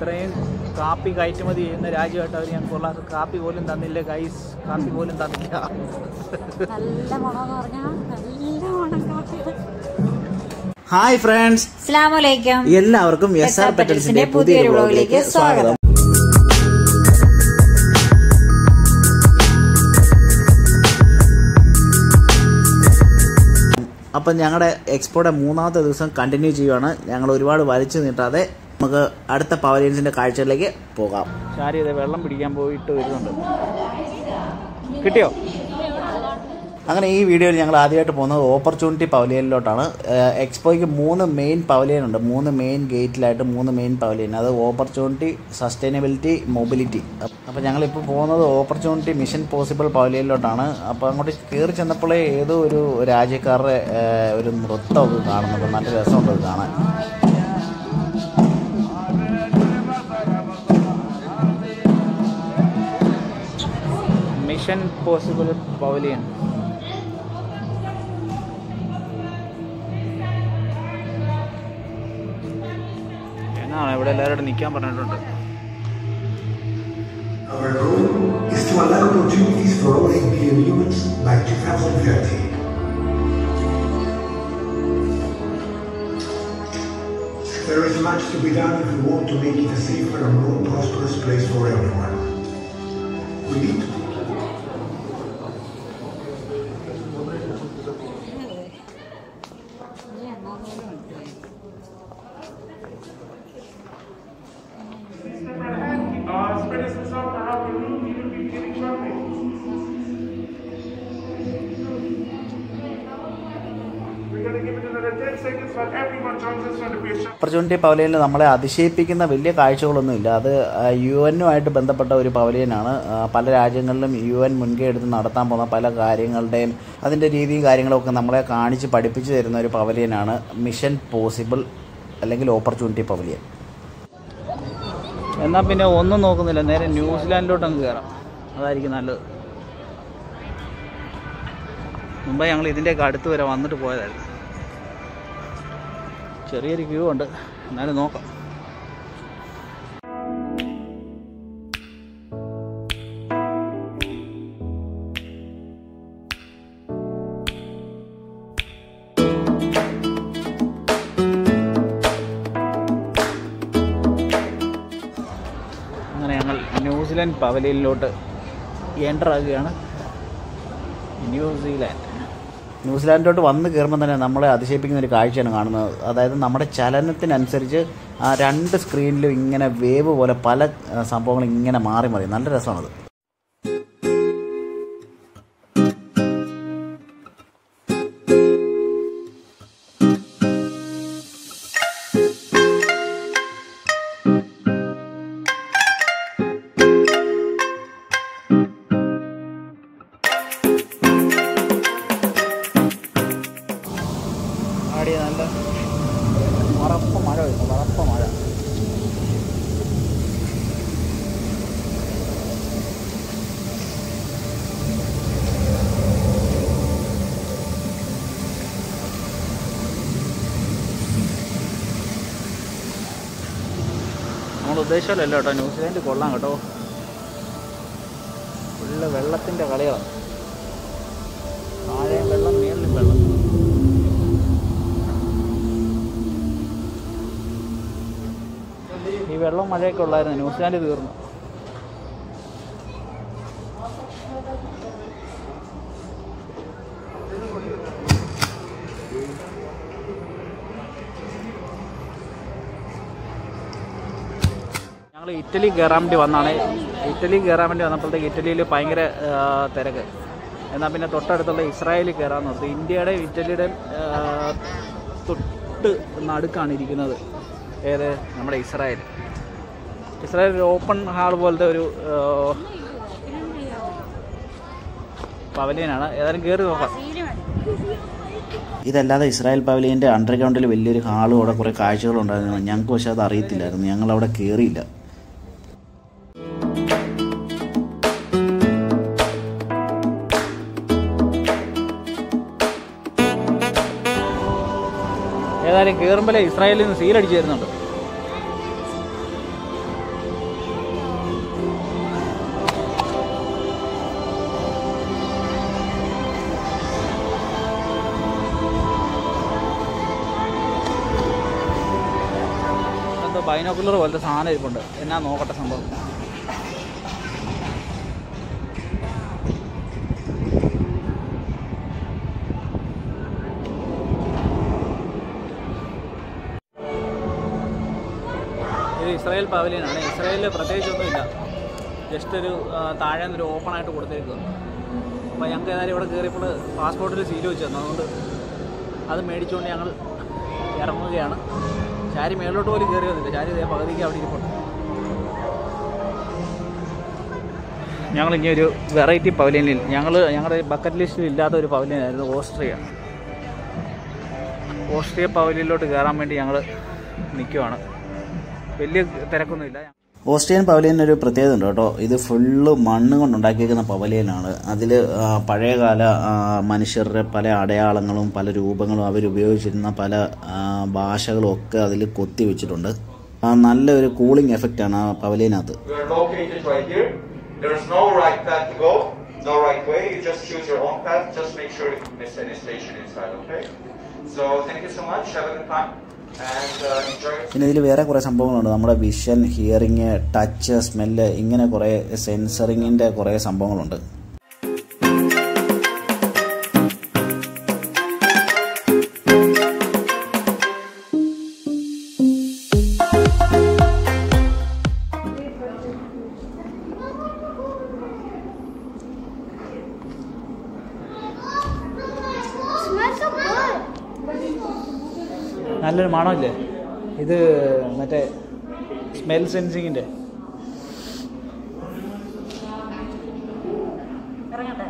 ഇത്രയും കാപ്പി കയറ്റുമതി ചെയ്യുന്ന രാജ്യമായിട്ട് അവർ ഞങ്ങൾക്ക് ഒരു കാപ്പി പോലും തന്നില്ല ഗൈസ് കാപ്പി പോലും തന്നില്ല നല്ല മണമെന്ന് പറഞ്ഞാൽ നല്ല മണം കാപ്പിയുടെ ഹായ് ഫ്രണ്ട്സ് അസ്സലാമലൈക്കും എല്ലാവർക്കും എസ് ആർ പെറ്റൽസിന്റെ പുതിയൊരു വ്ളോഗിലേക്ക് സ്വാഗതം അപ്പം ഞങ്ങളുടെ എക്സ്പോയുടെ മൂന്നാമത്തെ ദിവസം കണ്ടിന്യൂ ചെയ്യുവാണ് ഞങ്ങൾ ഒരുപാട് വലിച്ചു നീട്ടാതെ നമുക്ക് അടുത്ത പവലിയൻസിന്റെ കാഴ്ചകളിലേക്ക് പോകാം ഷാരി ഇത് വെള്ളം പിടിക്കാൻ പോയിട്ട് വരുന്നുണ്ട് കിട്ടിയോ അങ്ങനെ ഈ വീഡിയോയിൽ ഞങ്ങൾ ആദ്യമായിട്ട് പോകുന്നത് ഓപ്പർച്യൂണിറ്റി പവലിയനിലോട്ടാണ് എക്സ്പോയ്ക്ക് മൂന്ന് മെയിൻ പവലിയൻ ഉണ്ട് മൂന്ന് മെയിൻ ഗേറ്റിലായിട്ട് മൂന്ന് മെയിൻ പവലിയൻ അത് ഓപ്പർച്യൂണിറ്റി സസ്റ്റൈനബിലിറ്റി മൊബിലിറ്റി അപ്പോൾ ഞങ്ങളിപ്പോൾ പോകുന്നത് ഓപ്പർച്യൂണിറ്റി മിഷൻ പോസിബിൾ പവലിയനിലോട്ടാണ് അപ്പോൾ അങ്ങോട്ട് കയറി ചെന്നപ്പോഴേ ഏതോ ഒരു രാജ്യക്കാരുടെ ഏഹ്, ഒരു നൃത്തമൊക്കെ കാണുന്നുണ്ട് നല്ല രസമുണ്ട് അത് കാണാൻ മിഷൻ പോസിബിൾ പവലിയൻ എന്നാണ് ഇവിടെ എല്ലാവരോടും നിൽക്കാൻ പറഞ്ഞിട്ടുണ്ട് Our goal is to allow opportunities for all 8 billion humans by 2030. There is much to be done if we want to make it a safer and more prosperous place for everyone. We need to Uh, spread this out around the room. You will be beginning shortly. We're going to give it another 10 seconds while everyone joins us on the base. Opportunity പവലിയനിൽ നമ്മളെ അതിശയിപ്പിക്കുന്ന വലിയ കാഴ്ചകളൊന്നുമില്ല അത് U എന്നുമായിട്ട് ബന്ധപ്പെട്ട ഒരു പവലിയനാണ് ആ, പല രാജ്യങ്ങളിലും യു എൻ മുൻകൈ എടുത്ത് നടത്താൻ പോകുന്ന പല കാര്യങ്ങളുടെയും അതിൻ്റെ രീതിയും കാര്യങ്ങളൊക്കെ നമ്മളെ കാണിച്ച് പഠിപ്പിച്ചു തരുന്ന ഒരു പവലിയനാണ് മിഷൻ പോസിബിൾ അല്ലെങ്കിൽ ഓപ്പർച്യൂണിറ്റി പവലിയൻ എന്നാൽ പിന്നെ ഒന്നും നോക്കുന്നില്ല നേരെ ന്യൂസിലാൻഡിലോട്ട് അങ്ങ് കയറാം അതായിരിക്കും നല്ലത് മുമ്പ് ഞങ്ങൾ ഇതിൻ്റെയൊക്കെ അടുത്ത് വരെ വന്നിട്ട് പോയതായിരുന്നു ചെറിയൊരു ക്യൂ ഉണ്ട് എന്നാലും നോക്കാം അങ്ങനെ ഞങ്ങൾ ന്യൂസിലാൻഡ് പവലിയനിലോട്ട് എൻ്റർ ആകുകയാണ് ന്യൂസിലാൻഡ് ന്യൂസിലാൻഡിലോട്ട് വന്ന് കയറുമ്പോൾ തന്നെ നമ്മളെ അതിശയിപ്പിക്കുന്ന ഒരു കാഴ്ചയാണ് കാണുന്നത് അതായത് നമ്മുടെ ചലനത്തിനനുസരിച്ച് ആ രണ്ട് സ്ക്രീനിലും ഇങ്ങനെ വേവ് പോലെ പല ആ, സംഭവങ്ങളും ഇങ്ങനെ മാറി മാറി നല്ല രസമാണത് ആടിയ നല്ല മറപ്പ മഴ വരുന്നു മറപ്പ മഴ നമ്മൾ ഉദ്ദേശമല്ലോ കേട്ടോ ന്യൂസിലാൻഡ് കൊള്ളാം കേട്ടോ ഫുള്ള് വെള്ളത്തിൻ്റെ കളികളാണ് താഴെയും വെള്ളം മേളിലും വെള്ളം ഈ വെള്ളം മഴയൊക്കെ ഉള്ളായിരുന്നു ന്യൂസിലാൻഡ് തീർന്നു ഞങ്ങൾ ഇറ്റലി കയറാൻ വേണ്ടി വന്നാണ് ഇറ്റലി കയറാൻ വേണ്ടി വന്നപ്പോഴത്തേക്ക് ഇറ്റലിയിൽ ഭയങ്കര ആ, തിരക്ക് എന്നാൽ പിന്നെ തൊട്ടടുത്തുള്ള ഇസ്രായേലിൽ കയറാൻ നിർത്തി ഇന്ത്യയുടെ ഇറ്റലിയുടെ ആ, തൊട്ട് നടുക്കാണ് ഇരിക്കുന്നത് ഏത് നമ്മുടെ ഇസ്രായേൽ ഇസ്രായേൽ ഒരു ഓപ്പൺ ഹാൾ പോലത്തെ ഒരു പവലിയനാണ് ഏതായാലും കയറി നോക്കാം ഇതല്ലാതെ ഇസ്രായേൽ പവലിയൻ്റെ അണ്ടർഗ്രൗണ്ടിൽ വലിയൊരു ഹാളും അവിടെ കുറേ കാഴ്ചകളുണ്ടായിരുന്നു ഞങ്ങൾക്ക് പക്ഷേ അത് അറിയത്തില്ലായിരുന്നു ഞങ്ങൾ അവിടെ കയറിയില്ല ഏതായാലും കയറുമ്പോഴേ ഇസ്രായേലിൽ നിന്ന് സീലടിച്ച് തരുന്നുണ്ട് ബൈനോക്കുലർ പോലത്തെ സാധനം ഇരിപ്പുണ്ട് എന്നാ നോക്കട്ടെ സംഭവം ഇത് ഇസ്രായേൽ പവലിയനാണ് ഇസ്രായേലിൽ പ്രത്യേകിച്ചൊന്നുമില്ല ജസ്റ്റ് ഒരു ആ, താഴെ നിന്നൊരു ഓപ്പൺ ആയിട്ട് കൊടുത്തേക്കുക അപ്പോൾ ഞങ്ങൾക്ക് ഏതായാലും ഇവിടെ കയറിയപ്പോൾ പാസ്പോർട്ടിൽ സീൽ വെച്ച് തന്നു അതുകൊണ്ട് അത് മേടിച്ചുകൊണ്ട് ഞങ്ങൾ ഇറങ്ങുകയാണ് ചാരി മേളിലോട്ട് പോലും കയറി വന്നില്ല ചാരി ഇതേ പകുതിക്ക് അവിടെ ഇരിപ്പുണ്ട് ഞങ്ങൾ ഇനി ഒരു വെറൈറ്റി പവലിയനിൽ ഞങ്ങൾ ഞങ്ങളുടെ ബക്കറ്റ് ലിസ്റ്റിൽ ഇല്ലാത്ത ഒരു പവലിയനായിരുന്നു ഓസ്ട്രിയ ഓസ്ട്രിയ പവലിയനിലോട്ട് കയറാൻ വേണ്ടി ഞങ്ങൾ നിൽക്കുവാണ് വലിയ തിരക്കൊന്നുമില്ല ഓസ്ട്രിയൻ പവലിയന് ഒരു പ്രത്യേകത ഉണ്ട് കേട്ടോ ഇത് ഫുള്ള് മണ്ണ് കൊണ്ട് ഉണ്ടാക്കിയിരിക്കുന്ന പവലിയനാണ് അതിൽ പഴയകാല ആ, മനുഷ്യരുടെ പല അടയാളങ്ങളും പല രൂപങ്ങളും അവരുപയോഗിച്ചിരുന്ന പല ആ, ഭാഷകളും ഒക്കെ അതിൽ കൊത്തി വെച്ചിട്ടുണ്ട് ആ, നല്ലൊരു കൂളിംഗ് എഫക്റ്റാണ് ആ പവലിയനകത്ത് We are located right here. There's no right path to go, no right way. You just choose your own path. Just make sure you don't miss any station inside, okay? So thank you so much. Have a good time and uh, enjoy. പിന്നെ ഇതിൽ വേറെ കുറേ സംഭവങ്ങളുണ്ട് നമ്മുടെ vision hearing touch smell ഇങ്ങനെ കുറേ സെൻസറിങ്ങിൻ്റെ കുറേ സംഭവങ്ങളുണ്ട് smells so good. നല്ലൊരു മണമില്ലേ ഇത് മറ്റേ സ്മെൽ സെൻസിങ്ങിൻ്റെ ഇറങ്ങട്ടെ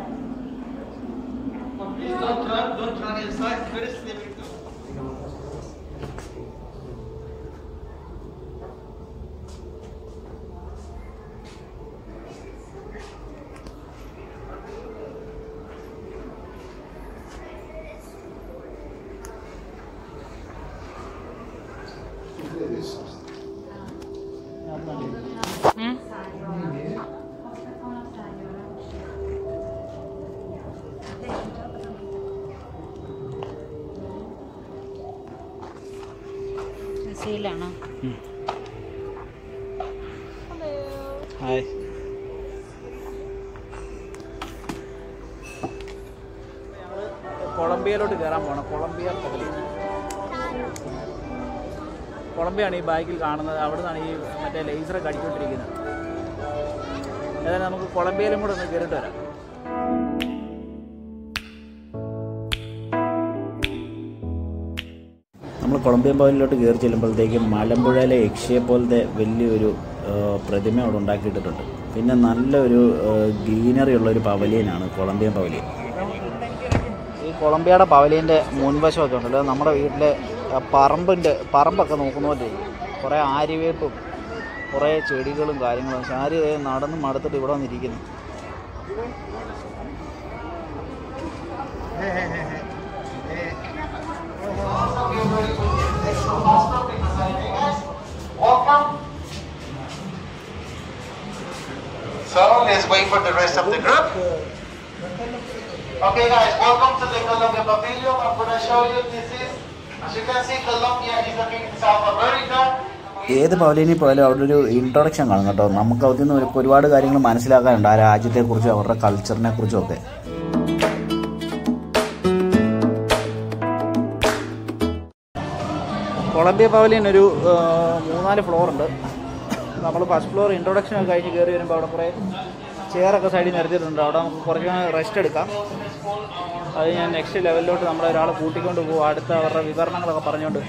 സീലാണോ ഹായ് കൊളംബിയയിലോട്ട് കയറാൻ പോകണം കൊളംബിയ പവലിയൻ കൊളംബിയാണ് ഈ ബാഗിൽ കാണുന്നത് അവിടെ നിന്നാണ് ഈ മറ്റേ ലേസറൊക്കെ അടിച്ചുകൊണ്ടിരിക്കുന്നത് ഏതായാലും നമുക്ക് കൊളംബിയയിലും കൂടെ ഒന്ന് കയറിയിട്ട് വരാം നമ്മൾ കൊളംബിയൻ പവലിലോട്ട് കയറി ചെല്ലുമ്പോഴത്തേക്കും മലമ്പുഴയിലെ യക്ഷിയെ പോലത്തെ വലിയൊരു ആ, പ്രതിമ അവിടെ ഉണ്ടാക്കിയിട്ടിട്ടുണ്ട് പിന്നെ നല്ലൊരു ഗ്രീനറി ഉള്ള ഒരു പവലിയനാണ് കൊളംബിയൻ പവലിയൻ ഈ കൊളംബിയയുടെ പവലിയൻ്റെ മുൻവശമൊക്കെ ഉണ്ടല്ലോ നമ്മുടെ വീട്ടിലെ ആ പറമ്പിൻ്റെ പറമ്പൊക്കെ നോക്കുന്ന പോലെ ഇരിക്കും. കുറേ ആര്യവേപ്പും കുറേ ചെടികളും കാര്യങ്ങളും ശാരി ദേ നടന്ന് മടുത്തിട്ട് ഇവിടെ വന്നിരിക്കുന്നു So let's wait for the rest of the group. Okay, guys, welcome to the Colombia Pavilion. I'm gonna show you this is, as you can see, Colombia is located in South America. ഏത് പവലിയനിൽ പോയാലും അവിടെ ഒരു introduction കാണും കേട്ടോ നമുക്ക് അതിൽ നിന്ന് ഒരു- ഒരുപാട് കാര്യങ്ങൾ മനസ്സിലാക്കാനുണ്ട് ആ രാജ്യത്തെക്കുറിച്ചും അവരുടെ കൾച്ചറിനെ കുറിച്ചും ഒക്കെ കൊളംബിയ പവലിയൻ ഒരു ആ, മൂന്നാല് ഫ്ലോർ ഉണ്ട് നമ്മൾ ഫസ്റ്റ് ഫ്ലോർ ഇൻട്രൊഡക്ഷൻ ഒക്കെ കഴിഞ്ഞ് കയറി വരുമ്പോൾ അവിടെ കുറേ ചെയറൊക്കെ സൈഡിൽ നിരത്തിയിട്ടുണ്ട് അവിടെ നമുക്ക് കുറച്ച് റെസ്റ്റ് എടുക്കാം അത് ഞാൻ നെക്സ്റ്റ് ലെവലിലോട്ട് നമ്മളെ ഒരാളെ കൂട്ടിക്കൊണ്ട് പോകും അടുത്ത അവരുടെ വിവരണങ്ങളൊക്കെ പറഞ്ഞുകൊണ്ട്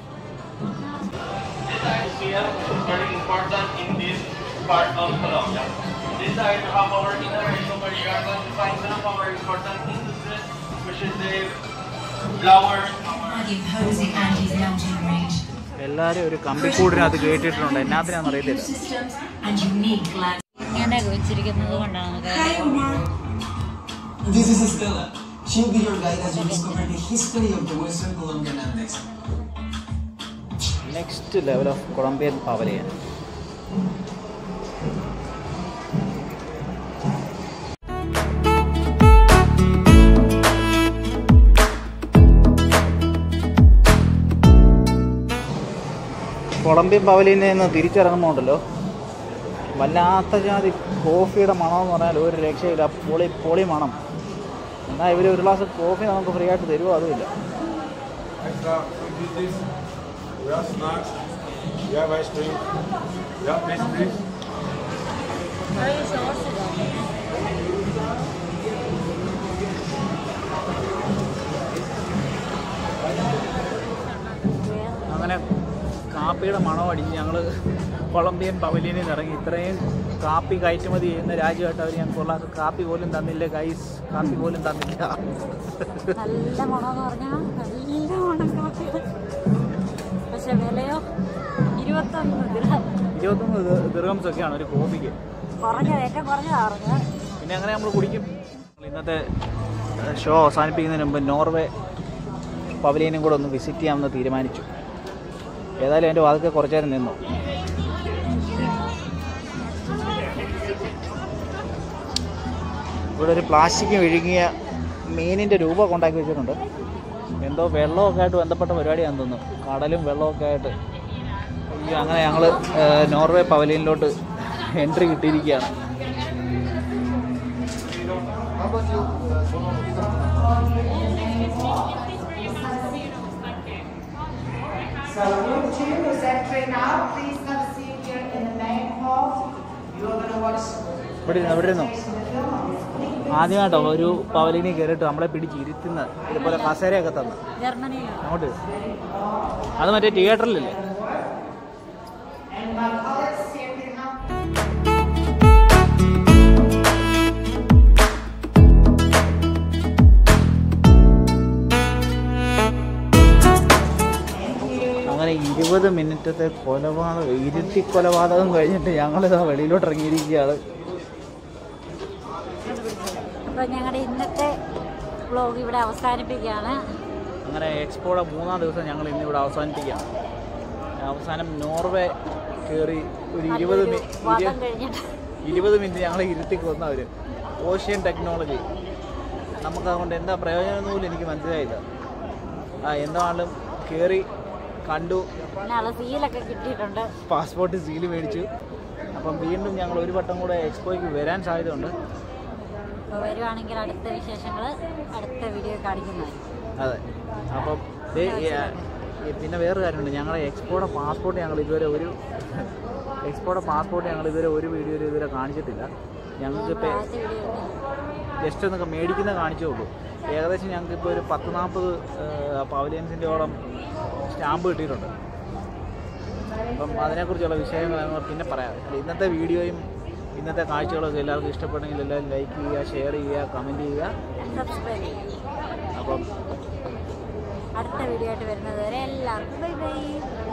here is very important in this part of Colombia. This side we have our innovation where you are going to find some of our important industries, which is the flowers, our imposing anti-melting range. എല്ലാവരും ഒരു കമ്പിക്കൂടിനകത്ത് കയറ്റിയിട്ടുണ്ട് എന്നാത്തിനാണെന്ന് അറിയത്തില്ല systems and unique land. ഇങ്ങനെ വെച്ചിരിക്കുന്നത് കൊണ്ടാണ് നമുക്ക് This is Estella. She'll be your guide as you discover the history of the Western Colombian Andes. Next level of Colombian pavilion Colombian പവലിയനിൽ നിന്ന് തിരിച്ചിറങ്ങുമ്പോണ്ടല്ലോ വല്ലാത്ത ജാതി കോഫിയുടെ മണമെന്ന് പറഞ്ഞാൽ ഒരു രക്ഷയില്ല പൊളി പൊളി മണം എന്നാൽ ഇവർ ഒരു ഗ്ലാസ് കോഫി നമുക്ക് ഫ്രീ ആയിട്ട് തരുമോ അതുമില്ല Extra food dishes. We have snacks. We have ice cream. We have pastries. അങ്ങനെ കാപ്പിയുടെ മണം അടിച്ച് ഞങ്ങൾ കൊളംബിയൻ പവലിയനിൽ നിന്ന് ഇറങ്ങി ഇത്രയും കാപ്പി കയറ്റുമതി ചെയ്യുന്ന രാജ്യമായിട്ട് അവർ ഞങ്ങൾക്കുള്ള കാപ്പി പോലും തന്നില്ല കൈസ് കാപ്പി പോലും തന്നില്ല നല്ല മണമെന്ന് പറഞ്ഞാൽ നല്ല മണം കാപ്പിയുടെ പക്ഷെ വിലയോ ഇരുപത്തൊന്ന് ദിർഹം ഇരുപത്തൊന്ന് ദിർഹംസ് ഒക്കെയാണ് ഒരു കോഫിക്ക് കുറഞ്ഞത് ഏറ്റവും കുറഞ്ഞതാ പറഞ്ഞത് പിന്നെ അങ്ങനെ നമ്മൾ കുടിക്കും ഇന്നത്തെ ഷോ അവസാനിപ്പിക്കുന്നതിന് മുമ്പ് നോർവേ പവലിയനും കൂടെ ഒന്ന് വിസിറ്റ് ചെയ്യാമെന്ന് തീരുമാനിച്ചു ഏതായാലും എൻ്റെ വാതൊക്കെ കുറച്ചു നേരം നിന്നു ഇവിടെ ഒരു പ്ലാസ്റ്റിക് വിഴുങ്ങിയ മീനിൻ്റെ രൂപം ഉണ്ടാക്കി വെച്ചിട്ടുണ്ട് എന്തോ വെള്ളമൊക്കെ ആയിട്ട് ബന്ധപ്പെട്ട പരിപാടിയാണെന്ന് തോന്നുന്നു കടലും വെള്ളമൊക്കെ ആയിട്ട് അയ്യോ അങ്ങനെ ഞങ്ങൾ നോർവേ പവലിയനിലോട്ട് എൻട്രി കിട്ടിയിരിക്കുകയാണ് So group two is entering now. Please have a seat here in the main hall. You are going to watch ഇവിടെ ഇരുന്നു ഇവിടെ ഇരുന്നു ആദ്യമായിട്ടോ ഒരു പവലിനി കയറിയിട്ട് നമ്മളെ പിടിച്ച് ഇരുത്തുന്ന ഇതുപോലെ കസേരയൊക്കെ തന്ന് ജർമ്മനിയിലാണ് അങ്ങോട്ട് അത് മറ്റേ തിയേറ്ററിലല്ലേ and my colleagues here can help. അങ്ങനെ ഇരുപത് മിനിറ്റത്തെ കൊലപാതകം ഇരുട്ടി കൊലപാതകം കഴിഞ്ഞിട്ട് ഞങ്ങളിതാ വെളിയിലോട്ട് ഇറങ്ങിയിരിക്കുകയാണ് അപ്പോൾ ഞങ്ങളുടെ ഇന്നത്തെ വ്ലോഗ് ഇവിടെ അവസാനിപ്പിക്കുകയാണ് അങ്ങനെ എക്സ്പോയുടെ മൂന്നാം ദിവസം ഞങ്ങൾ ഇന്ന് ഇവിടെ അവസാനിപ്പിക്കുകയാണ് അവസാനം നോർവേ കയറി ഒരു ഇരുപത് നല്ലൊരു മി- വാദം ഇരു- കഴിഞ്ഞിട്ട് ഇരുപത് മിനിറ്റ് ഞങ്ങൾ ഇരുത്തി കൊന്നവർ ഓഷ്യൻ ടെക്നോളജി നമുക്ക് അതുകൊണ്ട് എന്താ പ്രയോജനം എന്ന് പോലും എനിക്ക് മനസ്സിലായില്ല ആ എന്താണെങ്കിലും കയറി കണ്ടു നല്ല സീലൊക്കെ കിട്ടിയിട്ടുണ്ട് പാസ്പോർട്ട് സീല് മേടിച്ചു അപ്പം വീണ്ടും ഞങ്ങൾ ഒരു വട്ടം കൂടെ എക്സ്പോയ്ക്ക് വരാൻ സാധ്യതയുണ്ട് അപ്പോൾ വരുവാണെങ്കിൽ അടുത്ത വിശേഷങ്ങൾ അടുത്ത വീഡിയോ കാണിക്കുന്നതായിരിക്കും അതെ അപ്പം ദേ, ഈ, ആ, ഈ പിന്നെ വേറൊരു കാര്യമുണ്ട് ഞങ്ങളെ എക്സ്പോയുടെ പാസ്പോർട്ട് ഞങ്ങൾ ഇതുവരെ ഒരു എക്സ്പോയുടെ പാസ്പോർട്ട് ഞങ്ങൾ ഇതുവരെ ഒരു വീഡിയോയിൽ ഇതുവരെ കാണിച്ചിട്ടില്ല ഞങ്ങൾക്ക് ഇപ്പോൾ ആദ്യത്തെ വീഡിയോ ജസ്റ്റ് ഒന്നൊക്കെ മേടിക്കുന്ന കാണിച്ചേ ഉള്ളൂ ഏകദേശം ഞങ്ങൾക്ക് ഇപ്പോൾ ഒരു പത്ത് നാൽപ്പത് പവലിയൻസിൻ്റെയോളം സ്റ്റാമ്പ് കിട്ടിയിട്ടുണ്ട് അപ്പം അതിനെക്കുറിച്ചുള്ള വിഷയങ്ങൾ ഞങ്ങൾ പിന്നെ പറയാം ഇന്നത്തെ വീഡിയോയും ഇന്നത്തെ കാഴ്ചകളൊക്കെ എല്ലാവർക്കും ഇഷ്ടപ്പെട്ടെങ്കിൽ എല്ലാവരും ലൈക്ക് ചെയ്യുക ഷെയർ ചെയ്യുക കമൻറ്റ് ചെയ്യുക സബ്സ്ക്രൈബ് ചെയ്യും അപ്പം അടുത്ത വീഡിയോ ആയിട്ട് വരുന്നത് വരെ എല്ലാവർക്കും ബൈ ബൈ